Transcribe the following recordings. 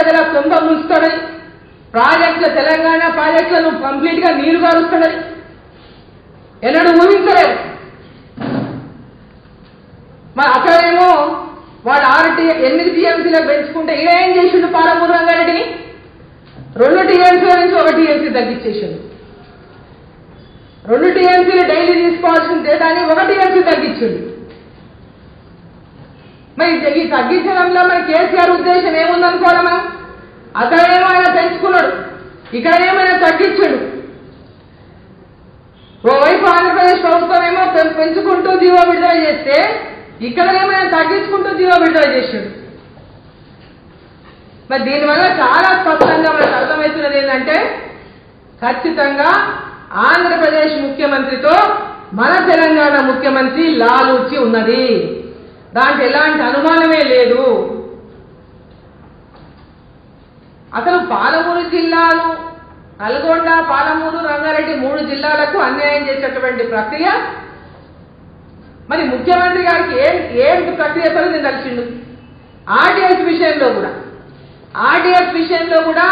ప్రజల సొంత ముంచుతాడని ప్రాజెక్టుల తెలంగాణ ప్రాజెక్టులను కంప్లీట్ గా నీరు గారుస్తాడని ఎన్నడూ ఊహించలేదు మరి అక్కడేమో వాడు ఆరు టీ ఎనిమిది టీఎంసీలకు పెంచుకుంటే ఈడ ఏం చేసిండు పాలమూరు రంగారెడ్డిని రెండు టీఎంసీల నుంచి ఒక టీఎంసీ తగ్గించేసిండు రెండు టీఎంసీలు డైలీ తీసుకోవాల్సిన డేటాని ఒక టీఎంసీ తగ్గించిండు మరి ఈ తగ్గించడంలో మరి కేసీఆర్ ఉద్దేశం ఏముందనుకోవాలి మనం అక్కడ ఏమైనా పెంచుకున్నాడు ఇక్కడ ఏమైనా తగ్గించాడు ఓవైపు ఆంధ్రప్రదేశ్ ప్రభుత్వం ఏమో పెం- పెంచుకుంటూ జీవో విడుదల చేస్తే ఇక్కడ ఏమైనా తగ్గించుకుంటూ జీవో విడుదల చేశాడు మరి దీనివల్ల చాలా స్పష్టంగా మనకు అర్థమవుతున్నది ఏంటంటే ఖచ్చితంగా ఆంధ్రప్రదేశ్ ముఖ్యమంత్రితో మన తెలంగాణ ముఖ్యమంత్రి లాలూచి ఉన్నది దాంట్లో ఎలాంటి అనుమానమే లేదు అసలు పాలమూరు జిల్లాలు నల్గొండ పాలమూరు రంగారెడ్డి మూడు జిల్లాలకు అన్యాయం చేసేటువంటి ప్రక్రియ మరి ముఖ్యమంత్రి గారికి ఏం ఏం ప్రక్రియతో నేను కలిసిండు ఆర్డీఎస్ విషయంలో కూడా ఆర్డీఎస్ విషయంలో కూడా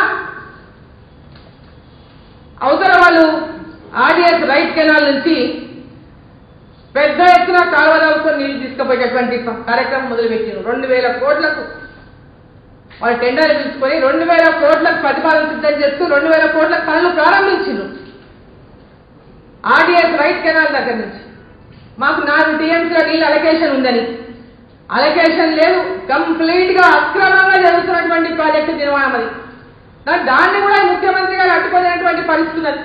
అవతల వాళ్ళు ఆర్డీఎస్ రైట్ కెనాల్ నుంచి పెద్ద ఎత్తున కాలువలకు నీళ్లు తీసుకుపోయేటటువంటి కార్యక్రమం మొదలుపెట్టారు రెండు వేల కోట్లకు వాళ్ళు టెండర్ పిలుచుకొని రెండు వేల కోట్లకు ప్రతిపాదన సిద్ధం చేస్తూ రెండు వేల కోట్ల పనులు ప్రారంభించారు ఆర్డీఎస్ రైట్ కెనాల్ దగ్గర నుంచి మాకు నాలుగు టీఎంసీల నీళ్ళు అలొకేషన్ ఉందని అలొకేషన్ లేదు కంప్లీట్ గా అక్రమంగా జరుగుతున్నటువంటి ప్రాజెక్టు నిర్మాణం అది దా- దాన్ని కూడా ముఖ్యమంత్రి గారు అడ్డుకునేటువంటి పరిస్థితి ఉన్నది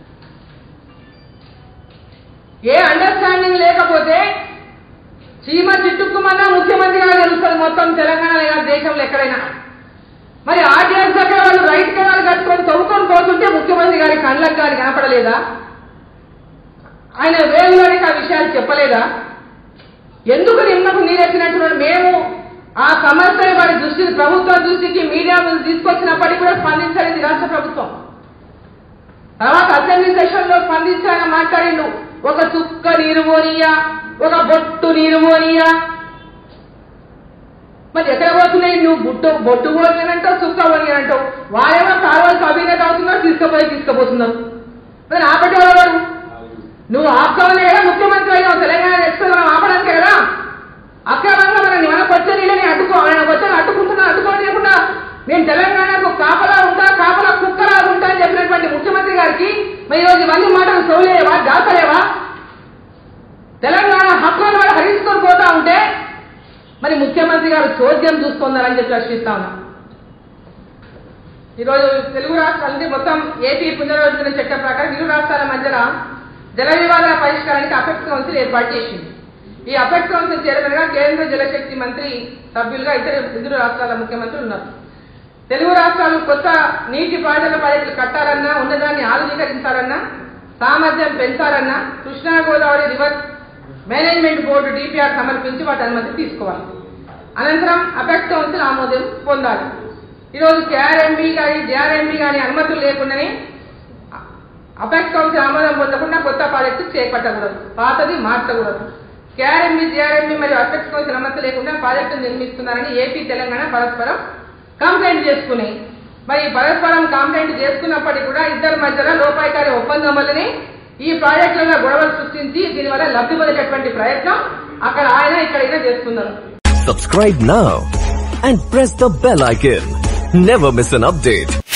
ఏ అండర్స్టాండింగ్ లేకపోతే చీమ చిట్టుకుమన్నా ముఖ్యమంత్రి గారు తెలుస్తుంది మొత్తం తెలంగాణ లేదా దేశంలో ఎక్కడైనా మరి ఆర్డీఎస్ దగ్గర వాళ్ళు రైట్ కెనాల్ కట్టుకొని తవ్వుకొని పోతుంటే ముఖ్యమంత్రి గారి కళ్ళకు గారి కనపడలేదా ఆయన వేలుగారికి ఆ విషయాలు చెప్పలేదా ఎందుకు నిమ్మకు నీరెత్తినట్టు మేము ఆ సమస్యని వారి దృష్టికి ప్రభుత్వ దృష్టికి మీడియా ముందు తీసుకొచ్చినప్పటికీ కూడా స్పందించలేదు రాష్ట్ర ప్రభుత్వం తర్వాత అసెంబ్లీ సెషన్ లో స్పందించి ఆయన మాట్లాడిండు ఒక చుక్క నీరు పోనీయా ఒక బొట్టు నీరు పోనీయా మరి ఎక్కడ పోతున్నాయి నువ్వు బుట్టు బొట్టు పోనియనంటావు చుక్క పోనియనంటావు వారేమో కాలువలకు అభినేత అవుతున్నారు తీసుకుపోయి తీసుకుపోతున్నారు మరి ఆపటేవాడు నువ్వు ఆపుతావనే కదా ముఖ్యమంత్రి అయినావు తెలంగాణ తెచ్చుకొని మనం ఆపడానికే కదా అక్రమంగా మన మనకు వచ్చే నీళ్ళని అడ్డుకో మనకు వచ్చే అడ్డుకుంటున్నా అడ్డుకోనియకుండా నేను తెలంగాణకు కాపలా ఉంటా కాపలా కుక్కలా ఉంటా అని చెప్పినటువంటి ముఖ్యమంత్రి గారికి మరి ఈరోజు ఇవన్నీ మాటలు సోలేవా దాతలేవా తెలంగాణ హక్కులను వాళ్ళు హరించుకొని పోతా ఉంటే మరి ముఖ్యమంత్రి గారు చోద్యం చూస్తున్నారని చెప్పి ప్రశ్నిస్తా ఉన్నా ఈరోజు తెలుగు రాష్ట్రాలది మొత్తం ఏపీ పునర్విభజన చట్టం ప్రకారం ఇరు రాష్ట్రాల మధ్యన జల వివాదాల పరిష్కారానికి అపెక్స్ కౌన్సిల్ ఏర్పాటు చేసింది ఈ అపెక్స్ కౌన్సిల్ చైర్మన్ గా కేంద్ర జలశక్తి మంత్రి సభ్యులుగా ఇతర ఇద్దరు రాష్ట్రాల ముఖ్యమంత్రులు ఉన్నారు తెలుగు రాష్ట్రాలు కొత్త నీటి పారుదల ప్రాజెక్టులు కట్టాలన్నా ఉన్నదాన్ని ఆధునీకరించాలన్నా సామర్థ్యం పెంచాలన్నా Krishna Godavari river management board DPR సమర్పించి వాటి అనుమతి తీసుకోవాలి అనంతరం అపెక్స్ కౌన్సిల్ ఆమోదం పొందాలి ఈరోజు కేఆర్ఎంబి కానీ జేఆర్ఎంబి కానీ అనుమతులు లేకుండానే అపెక్స్ కౌన్సిల్ ఆమోదం పొందకుండా కొత్త ప్రాజెక్టు చేపట్టకూడదు పాతది మార్చకూడదు కేఆర్ఎంబి జేఆర్ఎంబి మరియు అపెక్స్ కౌన్సిల్ అనుమతి లేకుండా ప్రాజెక్టు నిర్మిస్తున్నారని ఏపీ తెలంగాణ పరస్పరం కంప్లైంట్ చేసుకున్నాయి మరి పరస్పరం కంప్లైంట్ చేసుకున్నప్పటికీ కూడా ఇద్దరి మధ్యలో లోపాయికారి ఒప్పందం వల్లనే ఈ ప్రాజెక్టులలో గొడవలు సృష్టించి దీనివల్ల లబ్ధి పొందేటటువంటి ప్రయత్నం అక్కడ ఆయన ఇక్కడ ఈయన చేస్తున్నారు Subscribe now and press the bell icon. Never miss an update.